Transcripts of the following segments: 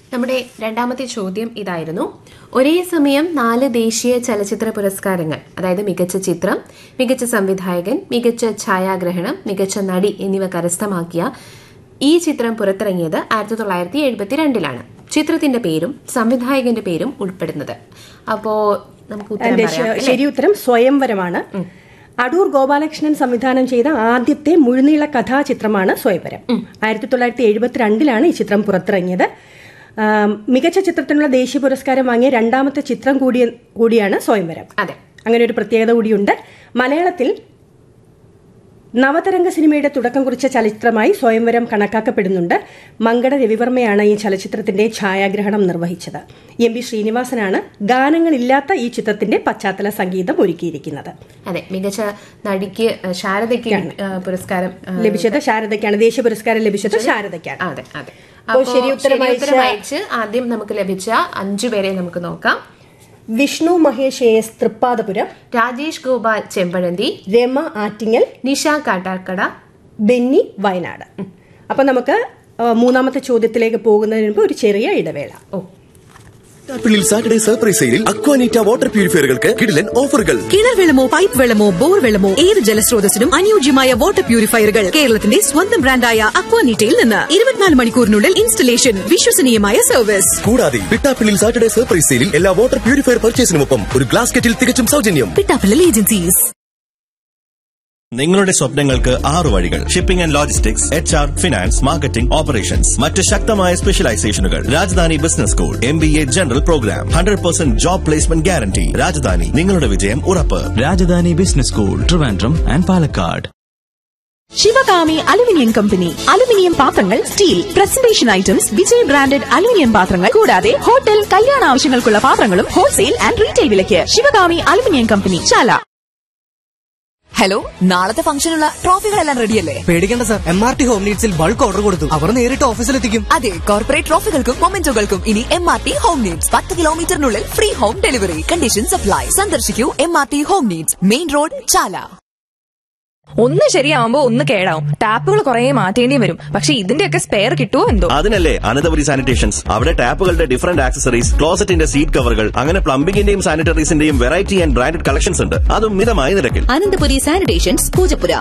നമ്മുടെ രണ്ടാമത്തെ ചോദ്യം ഇതായിരുന്നു ഒരേ സമയം നാല് ദേശീയ ചലച്ചിത്ര പുരസ്കാരങ്ങൾ അതായത് മികച്ച ചിത്രം മികച്ച സംവിധായകൻ മികച്ച ഛായാഗ്രഹണം മികച്ച നടി എന്നിവ കരസ്ഥമാക്കിയ ഈ ചിത്രം പുറത്തിറങ്ങിയത് ആയിരത്തി തൊള്ളായിരത്തി എഴുപത്തിരണ്ടിലാണ് ചിത്രത്തിന്റെ പേരും സംവിധായകന്റെ പേരും ഉൾപ്പെടുന്നത് അപ്പോ നമുക്ക് ഉത്തരം അതിന്റെ പറയാം ശ- ശരി ഉത്തരം സ്വയംവരമാണ് അടൂർ ഗോപാലകൃഷ്ണൻ സംവിധാനം ചെയ്ത ആദ്യത്തെ മുഴുനീള കഥാചിത്രമാണ് സ്വയംവരം ആയിരത്തി തൊള്ളായിരത്തി എഴുപത്തിരണ്ടിലാണ് ഈ ചിത്രം പുറത്തിറങ്ങിയത് ആം, മികച്ച ചിത്രത്തിനുള്ള ദേശീയ പുരസ്കാരം വാങ്ങിയ രണ്ടാമത്തെ ചിത്രം കൂടി കൂടിയാണ് സ്വയംവരം അതെ അങ്ങനെ ഒരു പ്രത്യേകത കൂടിയുണ്ട് മലയാളത്തിൽ നവതരംഗ സിനിമയുടെ തുടക്കം കുറിച്ച ചലച്ചിത്രമായി സ്വയംവരം കണക്കാക്കപ്പെടുന്നുണ്ട് മങ്കട രവിവർമ്മയാണ് ഈ ചലച്ചിത്രത്തിന്റെ ഛായാഗ്രഹണം നിർവഹിച്ചത് എം പി ശ്രീനിവാസനാണ് ഗാനങ്ങളില്ലാത്ത ഈ ചിത്രത്തിന്റെ പശ്ചാത്തല സംഗീതം ഒരുക്കിയിരിക്കുന്നത് അതെ മികച്ച നടിക്ക് ഏഹ്, ശാരദയ്ക്ക് ഏഹ്, പുരസ്കാരം ഏഹ്, ലഭിച്ചത് ശാരദയ്ക്കാണ് ദേശീയ പുരസ്കാരം ലഭിച്ചത് ശാരദയ്ക്കാണ് അതെ അതെ അപ്പോൾ അപ്പോ ശരി ഉത്തരം ശരി ഉത്തരം അയച്ച- അയച്ച് ആദ്യം നമുക്ക് ലഭിച്ച അഞ്ചു പേരെ നമുക്ക് നോക്കാം വിഷ്ണു മഹേഷ് എ എസ് തൃപ്പാദപുരം രാജേഷ് ഗോപാൽ ചെമ്പഴന്തി രമ ആറ്റിങ്ങൽ നിഷ കാട്ടാർക്കട ബെന്നി വയനാട് അപ്പൊ നമുക്ക് ആ, മൂന്നാമത്തെ ചോദ്യത്തിലേക്ക് പോകുന്നതിന് മുമ്പ് ഒരു ചെറിയ ഇടവേള ഓ ആപ്പിളിൽ സാറ്റർഡേ സർപ്രൈസ് സെയിലിൽ അക്വാനീറ്റ വാട്ടർ പ്യൂരിഫയറുകൾക്ക് കിടിലൻ ഓഫറുകൾ കിണർ വെള്ളമോ പൈപ്പ് വെള്ളമോ ബോർ വെള്ളമോ ഏത് ജലസ്രോതസ്സിനും അനുയോജ്യമായ വാട്ടർ പ്യൂരിഫയറുകൾ കേരളത്തിന്റെ സ്വന്തം ബ്രാൻഡായ അക്വാനീറ്റയിൽ നിന്ന് ഇരുപത്തിനാല് മണിക്കൂറിനുള്ളിൽ ഇൻസ്റ്റലേഷൻ വിശ്വസനീയമായ സർവീസ് കൂടാതെ പിട്ടാപ്പിളിൽ സാറ്റർഡേ സർപ്രൈസ് സെയിലിൽ എല്ലാ വാട്ടർ പ്യൂരിഫയർ പർച്ചേസിനുമൊപ്പം ഒരു ഗ്ലാസ് കെറ്റിൽ തികച്ചും സൗജന്യം പിട്ടാപ്പിള്ളൽ ഏജൻസീസ് നിങ്ങളുടെ സ്വപ്നങ്ങൾക്ക് ആറു വഴികൾ shipping and logistics H R finance marketing operations മറ്റ് ശക്തമായ സ്പെഷ്യലൈസേഷനുകൾ Rajadhani business school M B A general program hundred percent job placement guarantee Rajadhani നിങ്ങളുടെ വിജയം ഉറപ്പ് Rajadhani business school Trivandrum and Palakkad Sivakami aluminium company aluminium പാത്രങ്ങൾ steel presentation items Vijay branded aluminium പാത്രങ്ങൾ കൂടാതെ hotel കല്യാണ ആവശ്യങ്ങൾക്കുള്ള പാത്രങ്ങളും ഹോൾസെയിൽ ആൻഡ് റീറ്റെയിൽ വിലയ്ക്ക് Sivakami aluminium company Chala hello നാളത്തെ ഫംഗ്ഷനുള്ള ട്രോഫികളെല്ലാം റെഡിയല്ലേ പേടിക്കേണ്ട sir M R T home നീഡ്സിൽ ബൾക്ക് ഓർഡർ കൊടുത്തു അവർ നേരിട്ട് ഓഫീസിലെത്തിക്കും അതെ കോർപ്പറേറ്റ് ട്രോഫികൾക്കും മൊമെന്റോകൾക്കും ഇനി M R T home needs പത്ത് കിലോമീറ്ററിനുള്ളിൽ free home delivery condition supply സന്ദർശിക്കൂ M R T home needs main road Chala ഒന്ന് ശരിയാവുമ്പോ ഒന്ന് കേടാവും ടാപ്പുകൾ കുറെ മാറ്റേണ്ടി വരും പക്ഷെ ഇതിന്റെയൊക്കെ സ്പെയർ കിട്ടുമോ എന്തോ അതിനല്ലേ അനന്തപുരി സാനിറ്റേഷൻസ് അവിടെ ടാപ്പുകളുടെ ഡിഫറന്റ് ആക്സസറീസ് ക്ലോസറ്റിന്റെ സീറ്റ് കവറുകൾ അങ്ങനെ പ്ലംബിംഗിന്റെയും സാനിറ്ററീസിന്റെയും വെറൈറ്റി ആൻഡ് ബ്രാൻഡഡ് കളക്ഷൻസ് ഉണ്ട് അതും മിതമായ നിരക്കിൽ അനന്തപുരി സാനിറ്റേഷൻസ് പൂജപ്പുര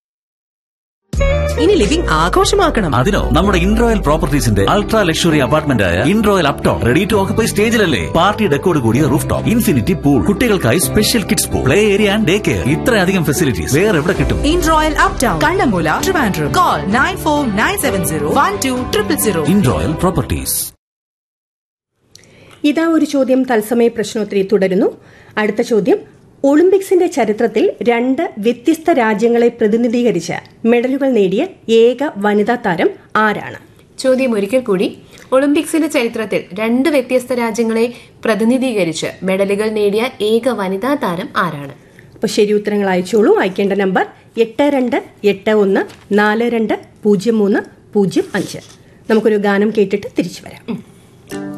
ഇനി ലിവിംഗ് ആഘോഷമാക്കണം അതിനോ നമ്മുടെ ഇൻട്രോയൽ പ്രോപ്പർട്ടീസിന്റെ അൾട്രാ ലക്ഷറി അപ്പാർട്ട്മെന്റ് ആയ Introyal uptown ready to occupy സ്റ്റേജിലല്ലേ പാർട്ടി ഡെക്കോട് കൂടിയ റൂഫ് ടോപ്പ് ഇൻഫിനിറ്റി പൂൾ കുട്ടികൾക്കായി special kids pool play area and day care ഇത്രയധികം ഫെസിലിറ്റീസ് വേറെ എവിടെ കിട്ടും Introyal uptown Kannammoola Trivandrum call nine four nine seven zero one two triple zero Introyal properties ഇതാ ഒരു ചോദ്യം തത്സമയ പ്രശ്നോത്തരി തുടരുന്നു അടുത്ത ചോദ്യം ഒളിമ്പിക്സിന്റെ ചരിത്രത്തിൽ രണ്ട് വ്യത്യസ്ത രാജ്യങ്ങളെ പ്രതിനിധീകരിച്ച് മെഡലുകൾ നേടിയ ഏക വനിതാ താരം ആരാണ് ചോദ്യം ഒരിക്കൽ കൂടി ഒളിമ്പിക്സിന്റെ ചരിത്രത്തിൽ രണ്ട് വ്യത്യസ്ത രാജ്യങ്ങളെ പ്രതിനിധീകരിച്ച് മെഡലുകൾ നേടിയ ഏക വനിതാ താരം ആരാണ് അപ്പോൾ ശരി ഉത്തരങ്ങൾ അയച്ചോളൂ അയക്കേണ്ട നമ്പർ എട്ട് രണ്ട് എട്ട് ഒന്ന് നാല് രണ്ട് പൂജ്യം മൂന്ന് പൂജ്യം അഞ്ച് നമുക്കൊരു ഗാനം കേട്ടിട്ട് തിരിച്ചു വരാം